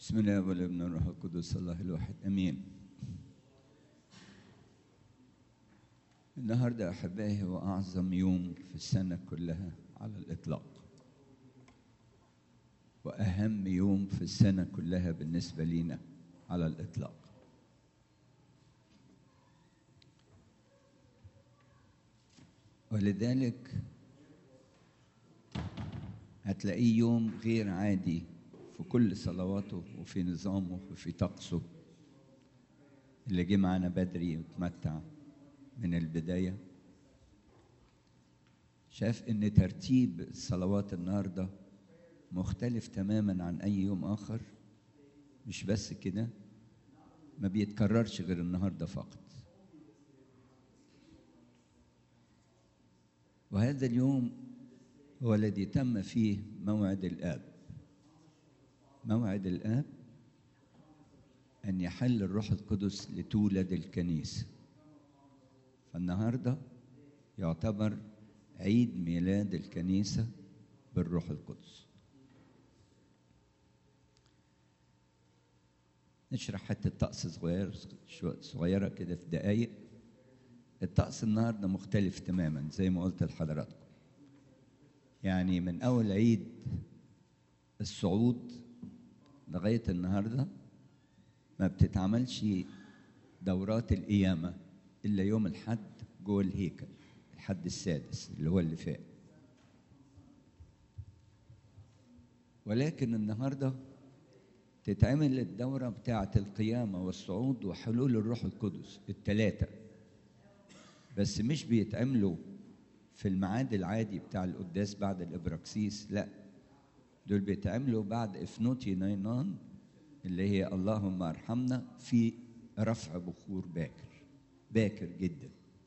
بسم الله والابن والروح القدس الله الواحد امين النهارده احبائي هو اعظم يوم في السنه كلها على الاطلاق واهم يوم في السنه كلها بالنسبه لينا على الاطلاق ولذلك هتلاقيه يوم غير عادي في كل صلواته وفي نظامه وفي طقسه اللي جه معانا بدري وتمتع من البداية شاف ان ترتيب الصلوات النهاردة مختلف تماما عن اي يوم اخر مش بس كده ما بيتكررش غير النهاردة فقط وهذا اليوم هو الذي تم فيه موعد الآب موعد الآب أن يحل الروح القدس لتولد الكنيسة فالنهاردة يعتبر عيد ميلاد الكنيسة بالروح القدس نشرح حتة طقس صغير صغيرة كده في دقايق الطقس النهارده مختلف تماما زي ما قلت لحضراتكم يعني من أول عيد الصعود لغاية النهاردة ما بتتعملش دورات القيامة إلا يوم الحد جوه الهيكل الحد السادس اللي هو اللي فات ولكن النهارده تتعمل الدورة بتاعة القيامة والصعود وحلول الروح القدس التلاتة بس مش بيتعملوا في الميعاد العادي بتاع القداس بعد الإبراكسيس لا دول بيتعملوا بعد إفنوتي ناينان اللي هي اللهم ارحمنا في رفع بخور باكر باكر جدا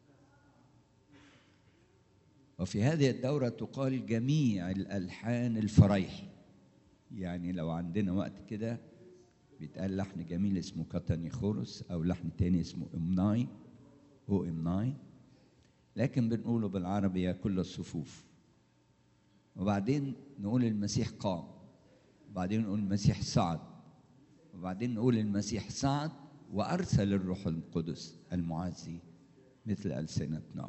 وفي هذه الدورة تقال جميع الألحان الفريح يعني لو عندنا وقت كده بيتقال لحن جميل اسمه كاتاني خورس أو لحن تاني اسمه إمناي هو إمناي لكن بنقوله بالعربي يا كل الصفوف وبعدين نقول المسيح قام وبعدين نقول المسيح صعد وبعدين نقول المسيح صعد وأرسل الروح القدس المعزي مثل ألسنة نار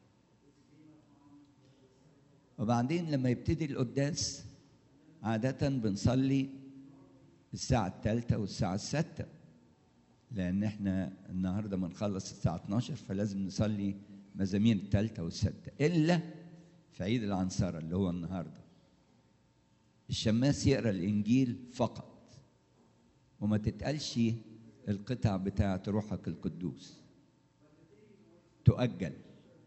وبعدين لما يبتدي القداس عادة بنصلي الساعة الثالثة والساعة الستة لأن احنا النهاردة بنخلص الساعة 12 فلازم نصلي مزامير الثالثة والستة إلا في عيد العنصرة اللي هو النهاردة الشماس يقرأ الإنجيل فقط وما تتقالش القطع بتاعة روحك القدوس تؤجل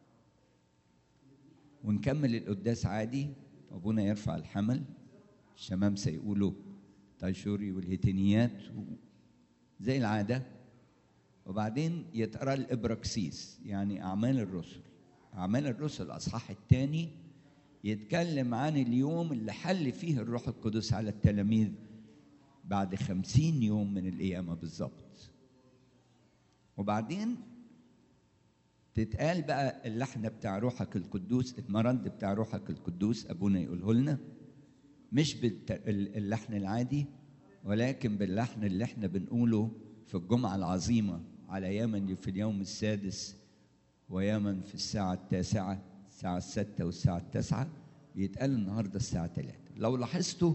ونكمل القداس عادي أبونا يرفع الحمل الشمامسة يقولوا تايشوري والهيتينيات زي العادة وبعدين يتقرا الإبراكسيس يعني أعمال الرسل أعمال الرسل الأصحاح الثاني يتكلم عن اليوم اللي حل فيه الروح القدس على التلاميذ بعد خمسين يوم من القيامة بالظبط وبعدين تتقال بقى اللحن بتاع روحك القدوس المرند بتاع روحك القدوس أبونا يقوله لنا مش باللحن العادي ولكن باللحن اللي احنا بنقوله في الجمعة العظيمة على يمن في اليوم السادس ويمن في الساعة التاسعة الساعة الستة والساعة التاسعة بيتقال النهاردة الساعة ثلاثة لو لاحظتوا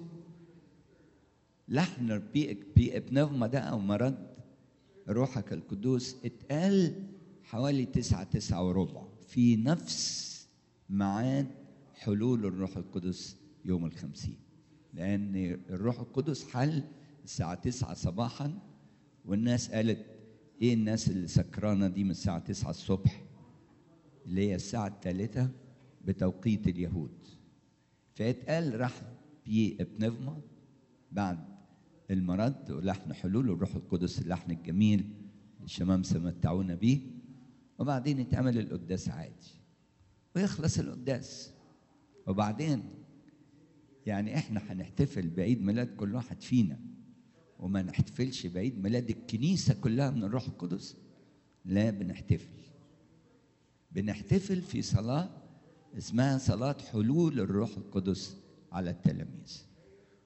لحن بي بي بنغمة ده أو مرض روحك القدوس اتقال حوالي تسعة تسعة وربع في نفس ميعاد حلول الروح القدس يوم الخمسين لأن الروح القدس حل الساعة تسعة صباحا والناس قالت إيه الناس اللي سكرانة دي من الساعة تسعة الصبح اللي هي الساعة الثالثة بتوقيت اليهود فاتقال راح بي ابنفما بعد المرض ولحن حلول الروح القدس اللحن الجميل الشمامسة متعونا بيه وبعدين يتعمل القداس عادي ويخلص القداس وبعدين يعني احنا هنحتفل بعيد ميلاد كل واحد فينا وما نحتفلش بعيد ميلاد الكنيسة كلها من الروح القدس لا بنحتفل بنحتفل في صلاة اسمها صلاة حلول الروح القدس على التلاميذ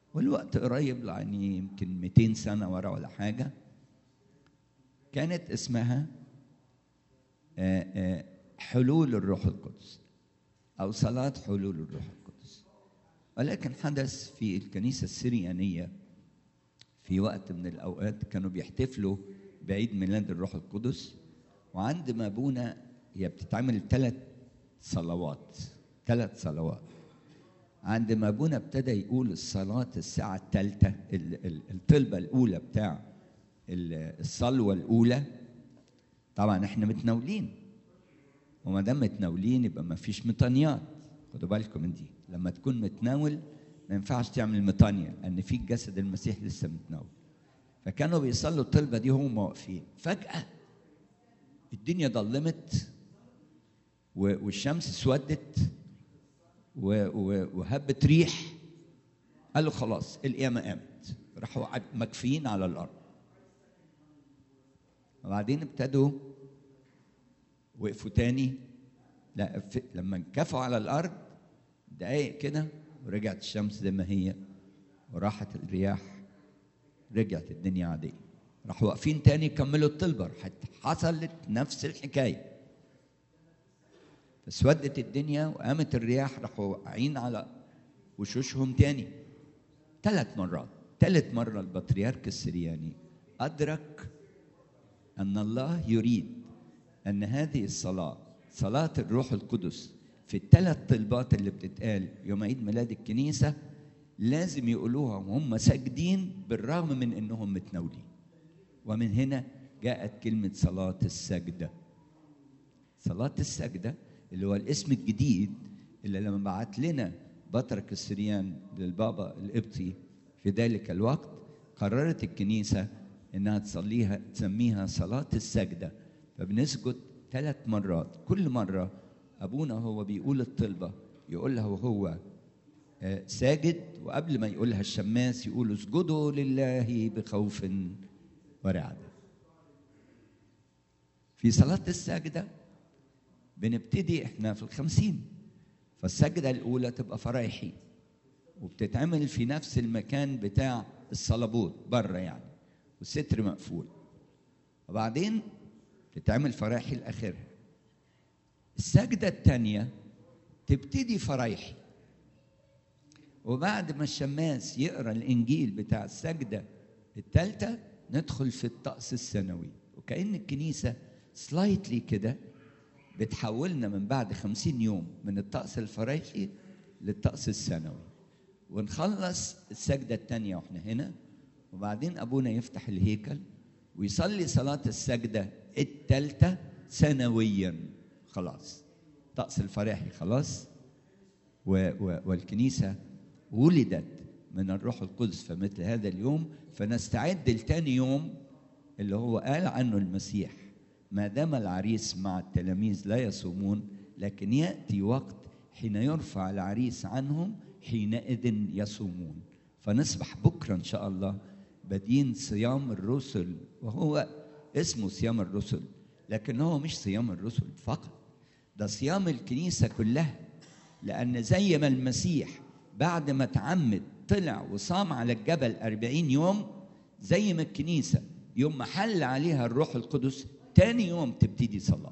والوقت قريب يعني يمكن 200 سنة ورا ولا حاجة كانت اسمها آه، آه، حلول الروح القدس أو صلاة حلول الروح القدس ولكن حدث في الكنيسة السريانية في وقت من الأوقات كانوا بيحتفلوا بعيد ميلاد الروح القدس وعند ما أبونا هي بتتعمل ثلاث صلوات ثلاث صلوات عند ما ابونا ابتدى يقول الصلاة الساعة الثالثة ال- ال- الطلبة الأولى بتاع ال- الصلوة الأولى طبعا احنا متناولين وما دام متناولين يبقى ما فيش مطانيات خدوا بالكم من دي لما تكون متناول ما ينفعش تعمل مطانية لأن فيك جسد المسيح لسه متناول فكانوا بيصلوا الطلبة دي وهم واقفين فجأة الدنيا ضلمت و- والشمس اسودت و- و- وهبت ريح قالوا خلاص القيامة قامت راحوا عد- مكفيين على الأرض وبعدين ابتدوا وقفوا تاني لا ف- لما انكفوا على الأرض دقايق كده ورجعت الشمس زي ما هي وراحت الرياح رجعت الدنيا عادية راحوا واقفين تاني يكملوا الطلبة راحت حصلت نفس الحكاية فاسودت الدنيا وقامت الرياح راحوا واقعين على وشوشهم تاني ثلاث مرات ثالث مرة البطريرك السرياني أدرك أن الله يريد أن هذه الصلاة صلاة الروح القدس في الثلاث طلبات اللي بتتقال يوم عيد ميلاد الكنيسة لازم يقولوها وهم ساجدين بالرغم من أنهم متناولين ومن هنا جاءت كلمة صلاة السجدة صلاة السجدة اللي هو الاسم الجديد اللي لما بعت لنا بطرك السريان للبابا القبطي في ذلك الوقت قررت الكنيسة انها تصليها تسميها صلاة السجدة فبنسجد ثلاث مرات كل مرة ابونا هو بيقول الطلبة يقولها وهو آه، ساجد وقبل ما يقولها الشماس يقول اسجدوا لله بخوف ورعدة في صلاة السجدة بنبتدي احنا في الخمسين فالسجدة الأولى تبقى فرايحي وبتتعمل في نفس المكان بتاع الصلبوت بره يعني والستر مقفول وبعدين تتعمل فرايحي لآخرها السجدة الثانية تبتدي فرايحي وبعد ما الشماس يقرا الانجيل بتاع السجده الثالثه ندخل في الطقس السنوي وكأن الكنيسه سلايتلي كده بتحولنا من بعد خمسين يوم من الطقس الفرايحي للطقس السنوي ونخلص السجدة الثانية واحنا هنا وبعدين أبونا يفتح الهيكل ويصلي صلاة السجدة الثالثة سنويا خلاص طقس الفرايحي خلاص و و والكنيسة ولدت من الروح القدس في مثل هذا اليوم فنستعد لتاني يوم اللي هو قال عنه المسيح ما دام العريس مع التلاميذ لا يصومون لكن يأتي وقت حين يرفع العريس عنهم حينئذ يصومون فنصبح بكرة إن شاء الله بادين صيام الرسل وهو اسمه صيام الرسل لكن هو مش صيام الرسل فقط ده صيام الكنيسة كلها لأن زي ما المسيح بعد ما تعمد طلع وصام على الجبل أربعين يوم زي ما الكنيسة يوم ما حل عليها الروح القدس تاني يوم تبتدي صلاة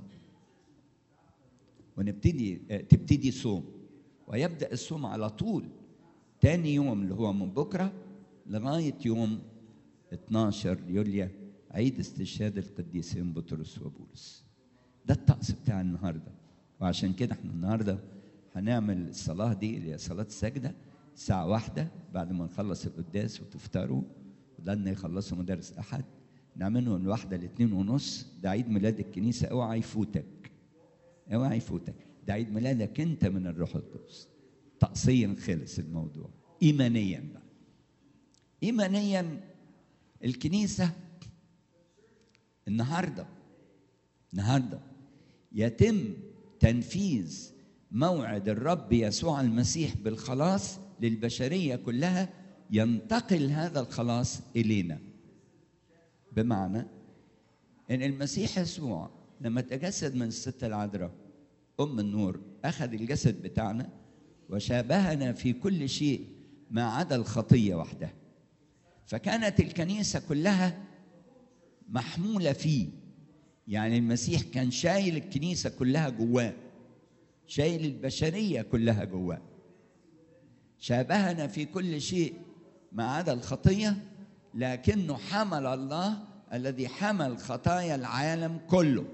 ونبتدي آه، تبتدي صوم ويبدأ الصوم على طول تاني يوم اللي هو من بكرة لغاية يوم 12 يوليو عيد استشهاد القديسين بطرس وبولس ده الطقس بتاع النهارده وعشان كده احنا النهارده هنعمل الصلاة دي اللي هي صلاة السجدة الساعة واحدة بعد ما نخلص القداس وتفطروا ولادنا يخلصوا مدارس أحد نعمله من واحدة لاتنين ونص ده عيد ميلاد الكنيسة اوعى يفوتك اوعى يفوتك ده عيد ميلادك انت من الروح القدس طقسيا خلص الموضوع ايمانيا بقى ايمانيا الكنيسه النهارده النهارده يتم تنفيذ موعد الرب يسوع المسيح بالخلاص للبشريه كلها ينتقل هذا الخلاص الينا بمعنى ان المسيح يسوع لما تجسد من الست العذراء ام النور اخذ الجسد بتاعنا وشابهنا في كل شيء ما عدا الخطيه وحدها فكانت الكنيسه كلها محموله فيه يعني المسيح كان شايل الكنيسه كلها جواه شايل البشريه كلها جواه شابهنا في كل شيء ما عدا الخطيه لكنه حمل الله الذي حمل خطايا العالم كله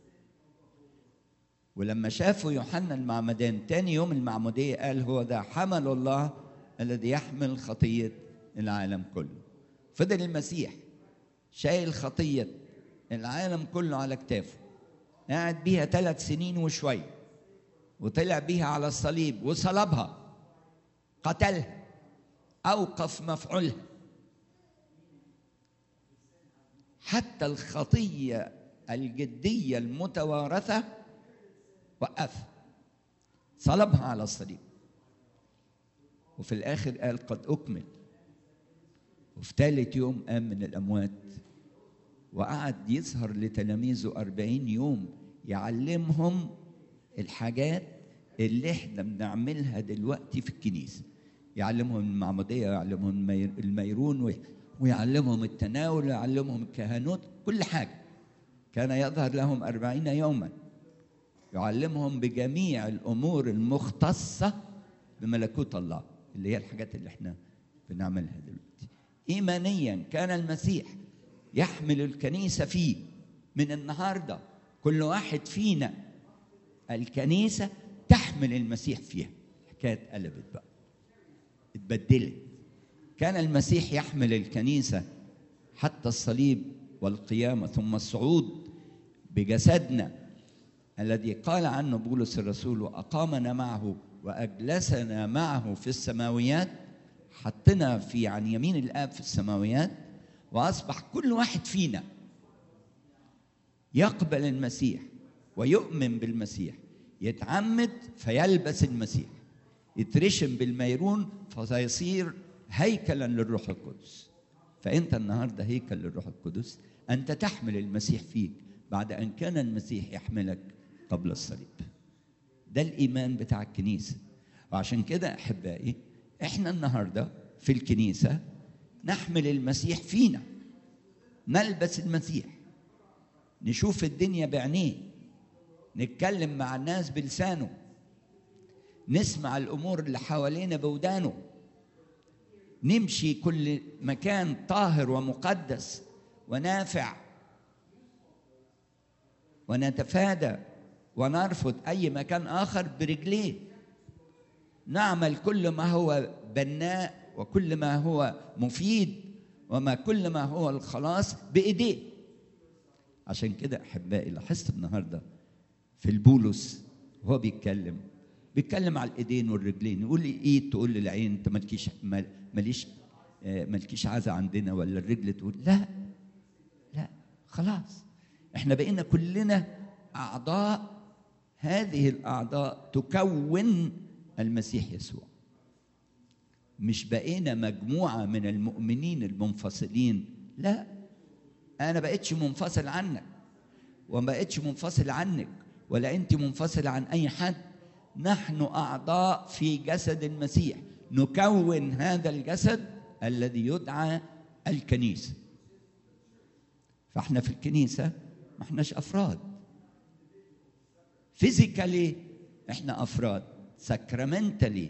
ولما شافوا يوحنا المعمدان تاني يوم المعمودية قال هو ده حمل الله الذي يحمل خطية العالم كله فضل المسيح شايل خطية العالم كله على كتافه قاعد بيها ثلاث سنين وشوية وطلع بيها على الصليب وصلبها قتلها أوقف مفعولها حتى الخطية الجدية المتوارثة وقفها صلبها على الصليب وفي الآخر قال قد أكمل وفي ثالث يوم قام من الأموات وقعد يظهر لتلاميذه أربعين يوم يعلمهم الحاجات اللي احنا بنعملها دلوقتي في الكنيسة يعلمهم المعمودية ويعلمهم الميرون ويعلمهم التناول ويعلمهم الكهنوت كل حاجة كان يظهر لهم أربعين يوما يعلمهم بجميع الأمور المختصة بملكوت الله اللي هي الحاجات اللي احنا بنعملها دلوقتي إيمانيا كان المسيح يحمل الكنيسة فيه من النهاردة كل واحد فينا الكنيسة تحمل المسيح فيها الحكاية اتقلبت بقى اتبدلت كان المسيح يحمل الكنيسة حتى الصليب والقيامة ثم الصعود بجسدنا الذي قال عنه بولس الرسول وأقامنا معه وأجلسنا معه في السماويات حطنا في عن يمين الآب في السماويات وأصبح كل واحد فينا يقبل المسيح ويؤمن بالمسيح يتعمد فيلبس المسيح يترشم بالميرون فسيصير هيكلا للروح القدس فانت النهارده هيكل للروح القدس انت تحمل المسيح فيك بعد ان كان المسيح يحملك قبل الصليب ده الايمان بتاع الكنيسه وعشان كده احبائي احنا النهارده في الكنيسه نحمل المسيح فينا نلبس المسيح نشوف الدنيا بعينيه نتكلم مع الناس بلسانه نسمع الامور اللي حوالينا بودانه نمشي كل مكان طاهر ومقدس ونافع ونتفادى ونرفض اي مكان اخر برجليه نعمل كل ما هو بناء وكل ما هو مفيد وما كل ما هو الخلاص بايديه عشان كده احبائي لاحظت النهارده في البولس وهو بيتكلم بيتكلم على الايدين والرجلين يقول لي ايد تقول للعين انت مالكيش ماليش مالكيش عزة عندنا ولا الرجل تقول لا لا خلاص احنا بقينا كلنا اعضاء هذه الاعضاء تكون المسيح يسوع مش بقينا مجموعه من المؤمنين المنفصلين لا انا بقيتش منفصل عنك وما بقيتش منفصل عنك ولا انت منفصل عن اي حد نحن اعضاء في جسد المسيح نكون هذا الجسد الذي يدعى الكنيسه فاحنا في الكنيسه ما احناش افراد فيزيكالي احنا افراد ساكرامنتالي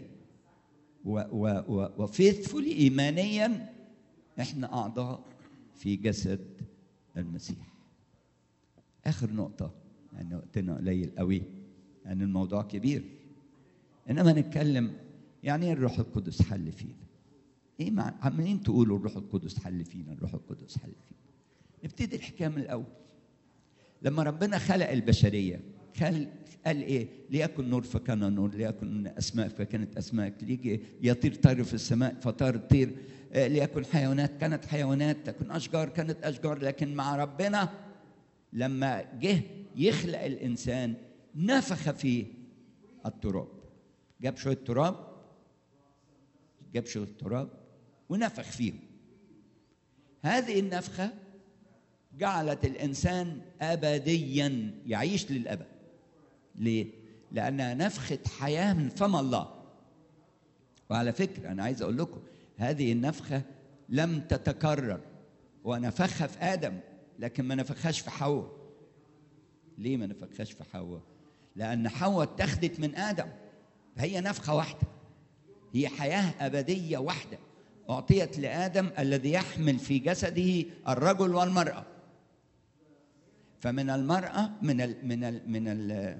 وفيثفولي ايمانيا احنا اعضاء في جسد المسيح اخر نقطه يعني وقتنا قليل قوي يعني الموضوع كبير انما نتكلم يعني ايه الروح القدس حل فينا ايه مع عمالين تقولوا الروح القدس حل فينا الروح القدس حل فينا نبتدي الحكايه من الاول لما ربنا خلق البشريه قال قال ايه ليكن نور فكان نور ليكن اسماء فكانت اسماء ليجي يطير طير في السماء فطار طير ليكن حيوانات كانت حيوانات تكن اشجار كانت اشجار لكن مع ربنا لما جه يخلق الانسان نفخ فيه التراب جاب شويه تراب جاب شويه تراب ونفخ فيهم هذه النفخه جعلت الانسان ابديا يعيش للابد ليه لانها نفخه حياه من فم الله وعلى فكرة أنا عايز أقول لكم هذه النفخة لم تتكرر ونفخها في آدم لكن ما نفخهاش في حواء ليه ما نفخهاش في حواء لأن حواء اتخذت من آدم هي نفخة واحدة هي حياة أبدية واحدة أعطيت لآدم الذي يحمل في جسده الرجل والمرأة فمن المرأة من ال من ال من ال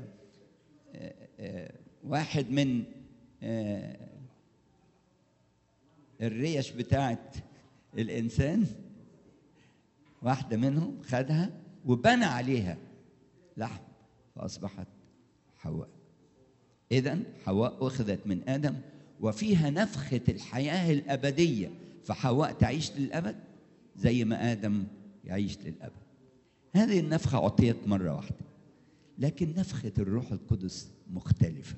واحد من الريش بتاعت الإنسان واحدة منهم خدها وبنى عليها لحم فأصبحت حواء إذا حواء أخذت من آدم وفيها نفخة الحياة الأبدية فحواء تعيش للأبد زي ما آدم يعيش للأبد هذه النفخة أعطيت مرة واحدة لكن نفخة الروح القدس مختلفة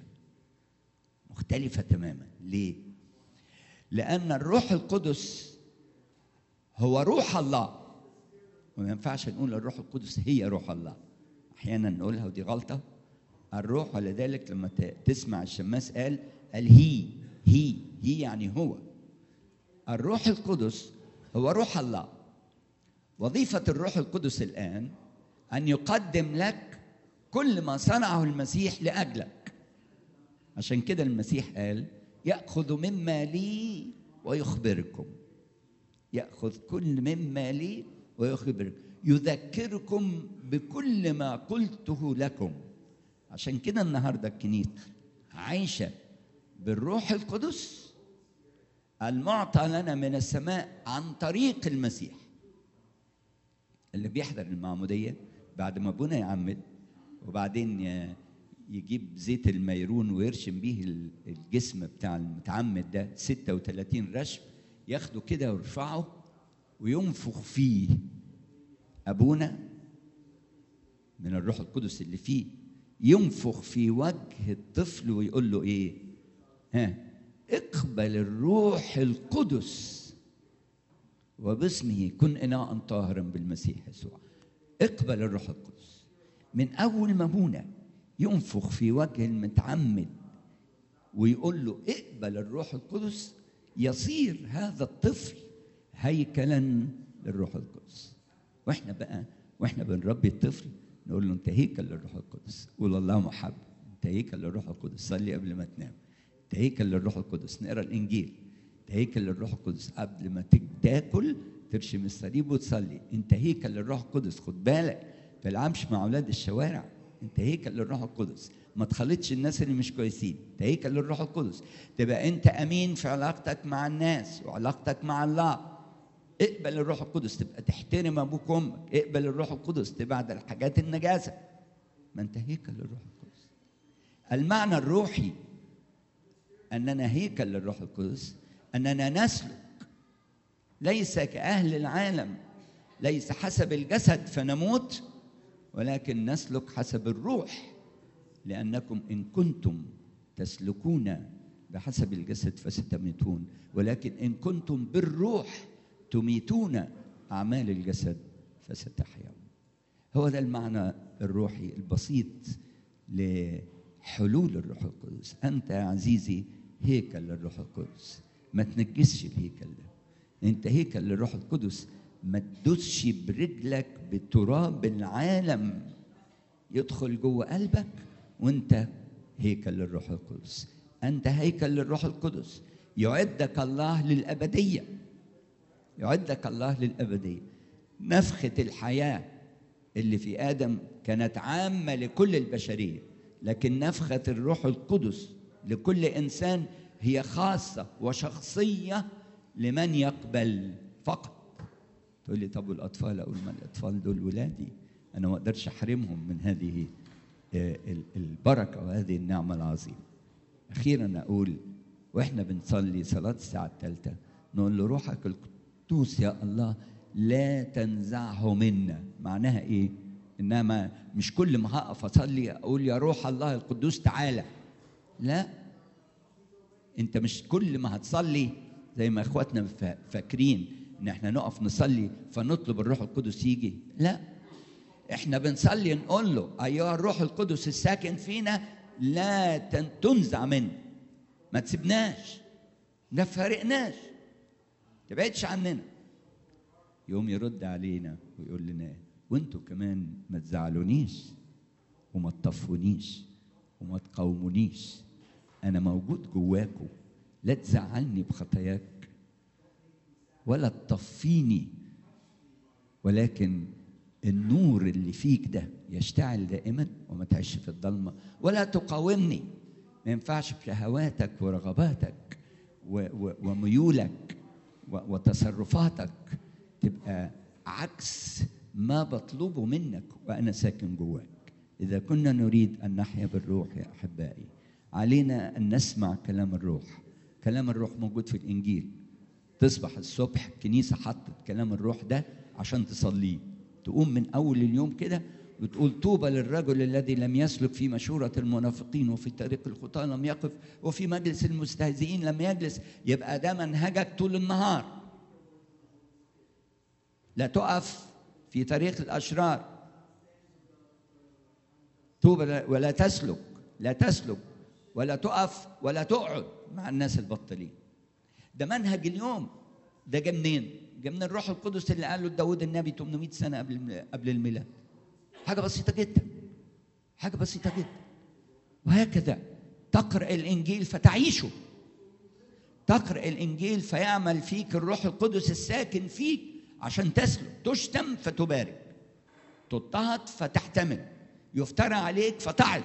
مختلفة تماما ليه؟ لأن الروح القدس هو روح الله وما ينفعش نقول الروح القدس هي روح الله أحيانا نقولها ودي غلطة الروح ولذلك لما تسمع الشماس قال قال هي هي هي يعني هو الروح القدس هو روح الله وظيفة الروح القدس الآن أن يقدم لك كل ما صنعه المسيح لأجلك عشان كده المسيح قال يأخذ مما لي ويخبركم يأخذ كل مما لي ويخبركم يذكركم بكل ما قلته لكم عشان كده النهارده الكنيسة عايشة بالروح القدس المعطى لنا من السماء عن طريق المسيح اللي بيحضر المعمودية بعد ما ابونا يعمد وبعدين يجيب زيت الميرون ويرشم بيه الجسم بتاع المتعمد ده 36 رشم ياخده كده ويرفعه وينفخ فيه ابونا من الروح القدس اللي فيه ينفخ في وجه الطفل ويقول له ايه ها اقبل الروح القدس وباسمه كن اناء طاهرا بالمسيح يسوع اقبل الروح القدس من اول ما ابونا ينفخ في وجه المتعمد ويقول له اقبل الروح القدس يصير هذا الطفل هيكلا للروح القدس واحنا بقى واحنا بنربي الطفل نقول له انت هيكل للروح القدس قول الله محب انت هيكل للروح القدس صلي قبل ما تنام انت هيكل للروح القدس نقرا الانجيل انت هيكل للروح القدس قبل ما تاكل ترشم الصليب وتصلي انت هيكل للروح القدس خد بالك ما تلعبش مع اولاد الشوارع انت هيكل للروح القدس ما تخلطش الناس اللي مش كويسين انت هيكل للروح القدس تبقى انت امين في علاقتك مع الناس وعلاقتك مع الله اقبل الروح القدس تبقى تحترم ابوك وامك اقبل الروح القدس تبعد الحاجات النجاسه ما انت هيكل للروح القدس المعنى الروحي اننا هيكل للروح القدس اننا نسلك ليس كاهل العالم ليس حسب الجسد فنموت ولكن نسلك حسب الروح لانكم ان كنتم تسلكون بحسب الجسد فستموتون ولكن ان كنتم بالروح تميتون اعمال الجسد فستحيون هو ده المعنى الروحي البسيط لحلول الروح القدس انت يا عزيزي هيكل للروح القدس ما تنجسش الهيكل ده انت هيكل للروح القدس ما تدوسش برجلك بتراب العالم يدخل جوه قلبك وانت هيكل للروح القدس انت هيكل للروح القدس يعدك الله للابديه يعدك الله للابديه نفخه الحياه اللي في ادم كانت عامه لكل البشريه لكن نفخه الروح القدس لكل انسان هي خاصه وشخصيه لمن يقبل فقط تقول لي طب والاطفال اقول ما الاطفال دول ولادي انا ما اقدرش احرمهم من هذه البركه وهذه النعمه العظيمه اخيرا اقول واحنا بنصلي صلاه الساعه الثالثه نقول له روحك القدوس يا الله لا تنزعه منا معناها ايه انما مش كل ما هقف اصلي اقول يا روح الله القدوس تعالى لا انت مش كل ما هتصلي زي ما اخواتنا فاكرين ان احنا نقف نصلي فنطلب الروح القدس يجي لا احنا بنصلي نقول له ايها الروح القدس الساكن فينا لا تنزع منا ما تسيبناش ما فارقناش تبعدش عننا يوم يرد علينا ويقول لنا وانتوا كمان ما تزعلونيش وما تطفونيش وما تقاومونيش انا موجود جواكم لا تزعلني بخطاياك ولا تطفيني ولكن النور اللي فيك ده يشتعل دائما وما تعيش في الضلمه ولا تقاومني ما ينفعش بشهواتك ورغباتك و- و- وميولك و- وتصرفاتك تبقى عكس ما بطلبه منك وانا ساكن جواك اذا كنا نريد ان نحيا بالروح يا احبائي علينا ان نسمع كلام الروح كلام الروح موجود في الانجيل تصبح الصبح الكنيسه حطت كلام الروح ده عشان تصليه تقوم من اول اليوم كده وتقول طوبى للرجل الذي لم يسلك في مشورة المنافقين وفي طريق الخطاة لم يقف وفي مجلس المستهزئين لم يجلس يبقى ده منهجك طول النهار لا تقف في طريق الأشرار توبة لا- ولا تسلك لا تسلك ولا تقف ولا تقعد مع الناس البطلين ده منهج اليوم ده جه منين؟ جه من الروح القدس اللي قاله داود النبي 800 سنة قبل قبل الميلاد حاجة بسيطة جدا حاجة بسيطة جدا وهكذا تقرأ الإنجيل فتعيشه تقرأ الإنجيل فيعمل فيك الروح القدس الساكن فيك عشان تسلك تشتم فتبارك تضطهد فتحتمل يفترى عليك فتعظ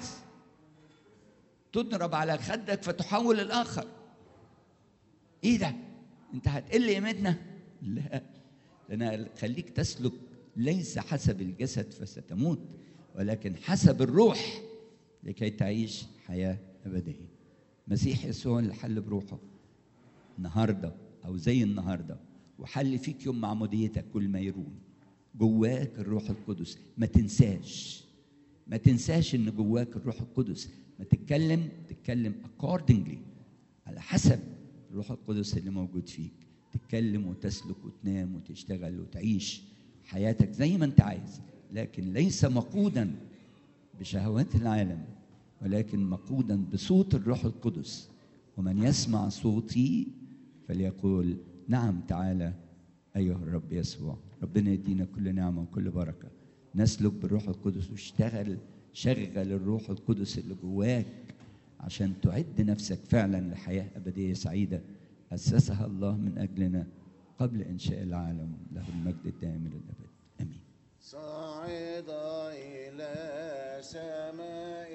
تضرب على خدك فتحول الآخر إيه ده؟ أنت هتقل قيمتنا؟ لا ده أنا خليك تسلك ليس حسب الجسد فستموت ولكن حسب الروح لكي تعيش حياة أبدية مسيح يسوع اللي حل بروحه النهارده او زي النهارده وحل فيك يوم معموديتك كل ما يرون جواك الروح القدس ما تنساش ما تنساش ان جواك الروح القدس ما تتكلم تتكلم accordingly على حسب الروح القدس اللي موجود فيك تتكلم وتسلك وتنام وتشتغل وتعيش حياتك زي ما انت عايز لكن ليس مقودا بشهوات العالم ولكن مقودا بصوت الروح القدس ومن يسمع صوتي فليقول نعم تعالى أيها الرب يسوع ربنا يدينا كل نعمة وكل بركة نسلك بالروح القدس واشتغل شغل الروح القدس اللي جواك عشان تعد نفسك فعلا لحياة أبدية سعيدة أسسها الله من أجلنا قبل إنشاء العالم له المجد الدائم للأبد آمين صعد إلى سماء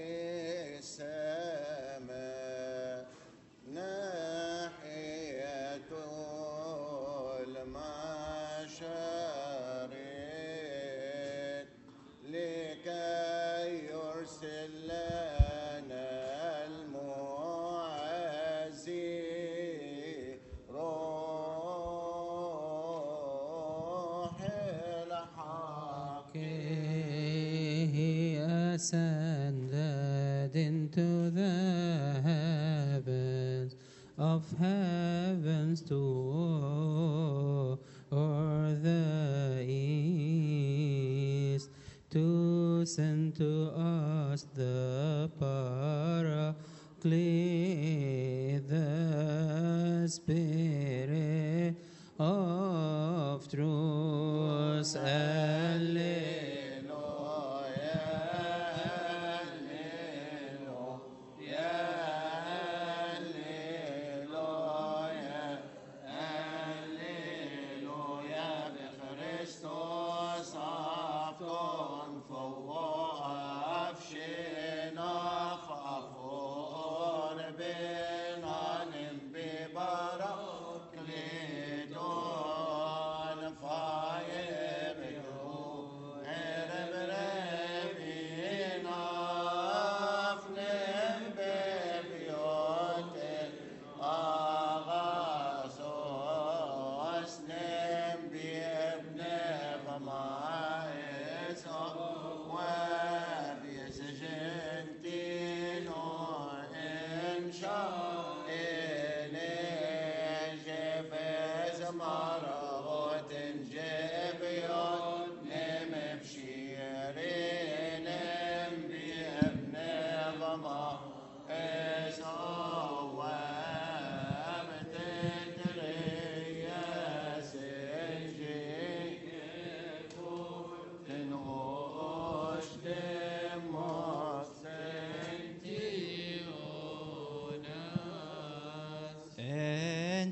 السماء ناحية المشارق لكي يرسل لنا المعزي روح الحق He ascended into the heavens of heavens to or the east to send to us the Paraclete, the Spirit of truth. Christos αυτόν φοβόαυσιν αφαφόν μπαιναν μπιπαρακλήτων φάε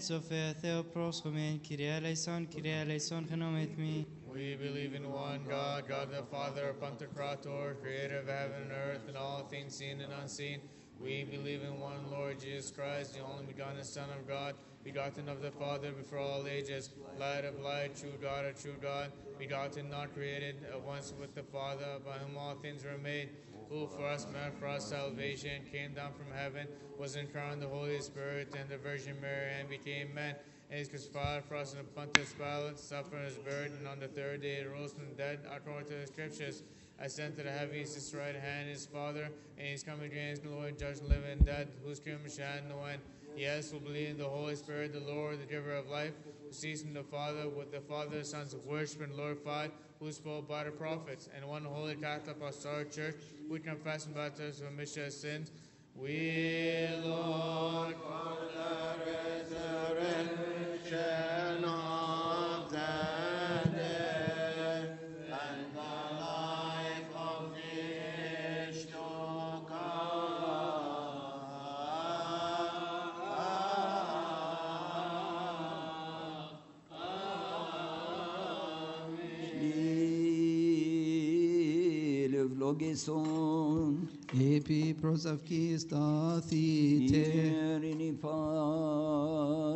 Sophia Theopros Homen Kyrie eleison Kyrie eleison genomet me. We believe in one God, God the Father, Pantocrator, creator of heaven and earth and all things seen and unseen. We believe in one Lord Jesus Christ, the only begotten Son of God, begotten of the Father before all ages, light of light, true God of true God, begotten, not created, at once with the Father, by whom all things were made, who for us meant for us salvation, came down from heaven, was incarnate in the Holy Spirit and the Virgin Mary, and became man and is crucified for us in Pontius Pilate, suffered and was buried, and on the third day rose from the dead, according to the Scriptures. Ascended to the heavens, his right hand, his Father, and he's coming again, the Lord, judge the living and dead, whose kingdom shall have no end. Yes, we believe in the Holy Spirit, the Lord, the giver of life, who sees from the Father, with the Father, the sons of worship and glorified, who spoke by the prophets, and one holy Catholic apostolic church, we confess and baptize for remission of sins. We, Lord, For the resurrection of the dead and the life of the age to come. Levlogeson, Epi prosavkis dathite. Ierinifan,